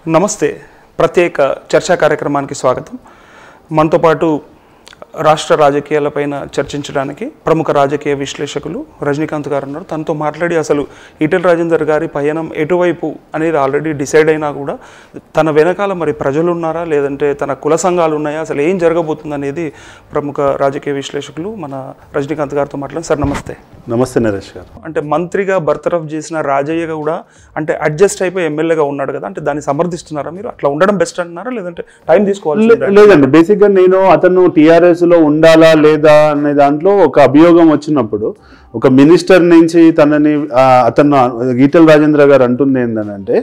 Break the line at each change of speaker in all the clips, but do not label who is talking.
నమస్తే ప్రత్యేక చర్చా కార్యక్రమానికి స్వాగతం మనతో పాటు రాష్ట్ర రాజకీయాలపైన చర్చించడానికి ప్రముఖ రాజకీయ విశ్లేషకులు రజనీకాంత్ గారు ఉన్నారు తనతో మాట్లాడి అసలు ఈటెల రాజేందర్ గారి పయనం ఎటువైపు అనేది ఆల్రెడీ డిసైడ్ అయినా కూడా తన వెనకాల మరి ప్రజలు ఉన్నారా లేదంటే తన కుల సంఘాలు ఉన్నాయా అసలు ఏం జరగబోతుంది అనేది ప్రముఖ రాజకీయ విశ్లేషకులు మన రజనీకాంత్ గారితో మాట్లాడి సార్ నమస్తే
నమస్తే నరేష్ గారు
అంటే మంత్రిగా బర్తరఫ్ చేసిన రాజయ్య కూడా అంటే అడ్జస్ట్ అయిపోయి ఎమ్మెల్యేగా ఉన్నాడు కదా అంటే దాన్ని సమర్థిస్తున్నారా మీరు అట్లా ఉండడం బెస్ట్ అంటున్నారా లేదంటే టైం తీసుకోవాలి
లే- లేదండి బేసిక్ గా నేను అతను టిఆర్ఎస్ లో ఉండాలా లేదా అనే దాంట్లో ఒక అభియోగం వచ్చినప్పుడు ఒక మినిస్టర్ నుంచి తనని ఆ, అతను ఈటల రాజేంద్ర గారు అంటుంది ఏంటంటే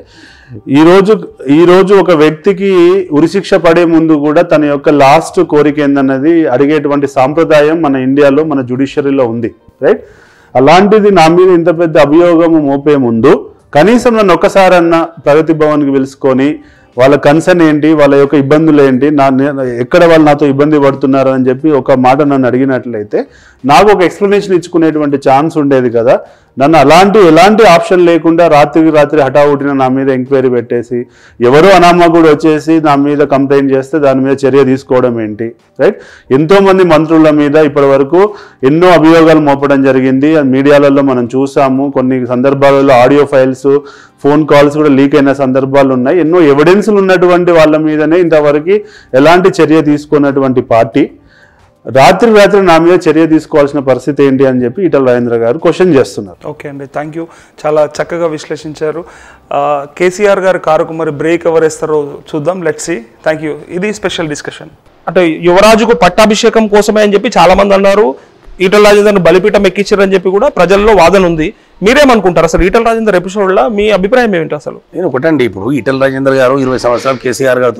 ఈ రోజు ఈ రోజు ఒక వ్యక్తికి ఉరిశిక్ష పడే ముందు కూడా తన యొక్క లాస్ట్ కోరిక ఏందన్నది అడిగేటువంటి సాంప్రదాయం మన ఇండియాలో మన జుడిషియరీలో ఉంది రైట్ అలాంటిది నా మీద ఇంత పెద్ద అభియోగం మోపే ముందు కనీసం నన్ను ఒక్కసారన్నా ప్రగతి భవన్కి పిలుచుకొని వాళ్ళ కన్సర్న్ ఏంటి వాళ్ళ యొక్క ఇబ్బందులు ఏంటి నా నే- ఎక్కడ వాళ్ళు నాతో ఇబ్బంది పడుతున్నారు అని చెప్పి ఒక మాట నన్ను అడిగినట్లయితే నాకు ఒక ఎక్స్ప్లెనేషన్ ఇచ్చుకునేటువంటి ఛాన్స్ ఉండేది కదా నన్ను అలాంటి ఎలాంటి ఆప్షన్ లేకుండా రాత్రికి రాత్రి హఠావుటిన నా మీద ఎంక్వైరీ పెట్టేసి ఎవరో అనామకుడు వచ్చేసి నా మీద కంప్లైంట్ చేస్తే దాని మీద చర్య తీసుకోవడం ఏంటి రైట్ ఎంతో మంది మంత్రుల మీద ఇప్పటి వరకు ఎన్నో అభియోగాలు మోపడం జరిగింది అది మీడియాలలో మనం చూసాము కొన్ని సందర్భాలలో ఆడియో ఫైల్స్ ఫోన్ కాల్స్ కూడా లీక్ అయిన సందర్భాలు ఉన్నాయి ఎన్నో ఎవిడెన్స్లు ఉన్నటువంటి వాళ్ళ మీదనే ఇంతవరకు ఎలాంటి చర్య తీసుకున్నటువంటి పార్టీ రాత్రి రాత్రి నా మీద చర్య తీసుకోవాల్సిన పరిస్థితి ఏంటి అని చెప్పి ఈటల రాజేంద్ర గారు క్వశ్చన్ చేస్తున్నారు
ఓకే అండి థ్యాంక్ యూ చాలా చక్కగా విశ్లేషించారు ఆ, కేసీఆర్ గారి కారుకు మరి బ్రేక్ ఎవరు వేస్తారో చూద్దాం లెట్స్ సి థ్యాంక్ యూ ఇది స్పెషల్ డిస్కషన్ అంటే యువరాజుకు పట్టాభిషేకం కోసమే అని చెప్పి చాలా మంది అన్నారు ఈటల రాజేందర్ను బలిపీఠం ఎక్కించారని చెప్పి కూడా ప్రజల్లో వాదన ఉంది మీరేమనుకుంటారు అసలు ఈటల రాజేందర్ ఎపిసోడ్లో మీ అభిప్రాయం ఏమిటి అసలు
నేను ఒకటండి ఇప్పుడు ఈటల రాజేందర్ గారు ఇరవై సంవత్సరాలు కేసీఆర్ గారు